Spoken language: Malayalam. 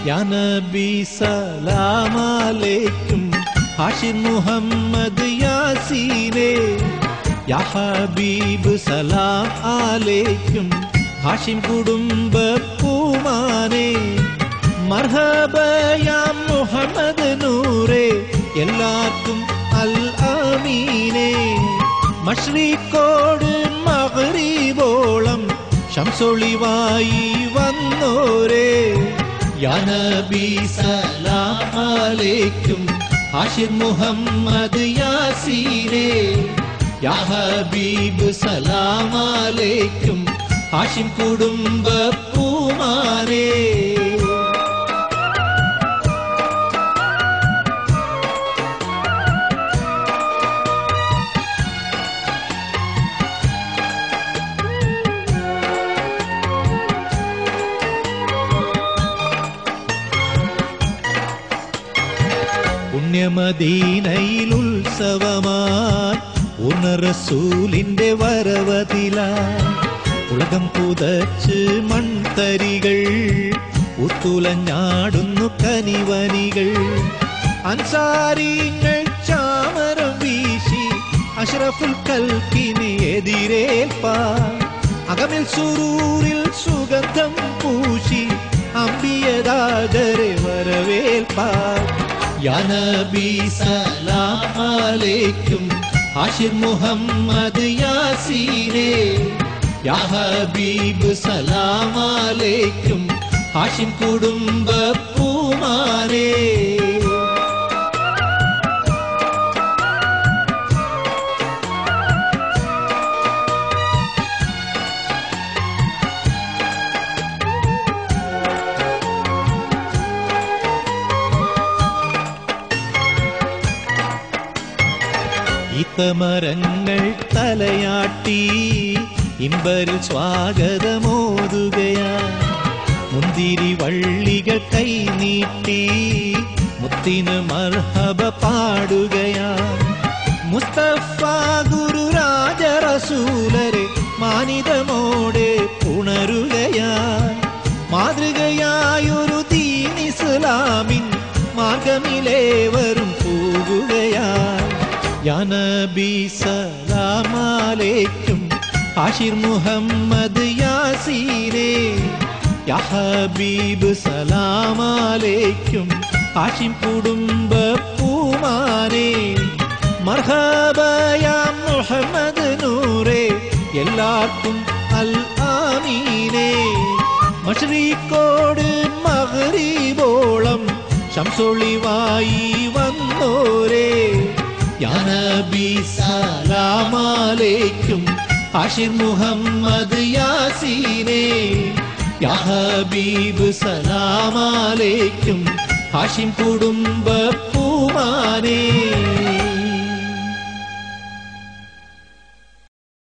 യാ നബി സലാമലൈക്കും ഹാഷിർ മുഹമ്മദ് യാസീനെ യാ ഹബീബ് സലാം അലൈക്കും ഹാഷിം കുടുംബ പൂമാനെ മർഹബയാം മുഹമ്മദ് നൂറേ എല്ലാവർക്കും അൽ ആമീനെ മഷ്രിക്കോട് മഗ്രിബോളം ശംസൊളിവായി വന്നോരേ യാ നബി സലാം അലൈക്കും ഹാഷിർ മുഹമ്മദ് യാസീനെ യാ ഹബീബ് സലാം അലൈക്കും ഹാഷിം കുടുംബ പൂമാരേ പുണ്യമദീനയിൽ ഉത്സവമായി ഉണറസൂലിന്റെ വരവതില ഉലകം പുതച്ച് മൺതരികൾ ഉത്തുലഞ്ഞാടുന്നു കനിവനികൾ അൻസാരിങ്ങൾ ചാമരം വീശി അഷ്റഫുൽ കൽക്കിനെ എതിരേൽപ്പാൻ അകമിൽ സുറൂരിൽ സുഗന്ധം പൂശി അമ്പിയതാകരെ വരവേൽപ്പാൻ യാ നബി സലാം അലൈക്കും ഹാഷിർ മുഹമ്മദ് യാസീനെ യാ ഹബീബ് സലാം അലൈക്കും ഹാഷിം കുടുംബ പൂമാരേ ഈത്തമരങ്ങൾ തലയാട്ടി ഇമ്പരിൽ സ്വാഗതമോതുകയാ മുന്തിരി വള്ളികൾ കൈനീട്ടി മുത്തിന് മർഹബ പാടുകയാ മുസ്തഫ ഗുരു രാജറസൂലരെ മാനിതമോടെ ഉണരുകയാ മാതൃകയായൊരു ദീൻ ഇസ്ലാമിൻ മാർഗമിലേവരും പോകുകയാ യാ നബി സലാമലൈക്കും ഹാഷിർ മുഹമ്മദ് യാസീനെ യാ ഹബീബ് സലാമലൈക്കും ഹാഷിം കുടുംബ പൂമാനെ മർഹബയാ മുഹമ്മദ് നൂറേ എല്ലാവർക്കും അൽ ആമീനെ മഷ്രീക്കോട് മഗ്രിബോളം ശംസൊളിവായി വന്നോരേ യാ നബി സലാമലൈക്കും ഹാഷിർ മുഹമ്മദ് യാസീനെ യാ ഹബീബ് സലാമലൈക്കും ഹാഷിം കുടുംബ പൂമാനേ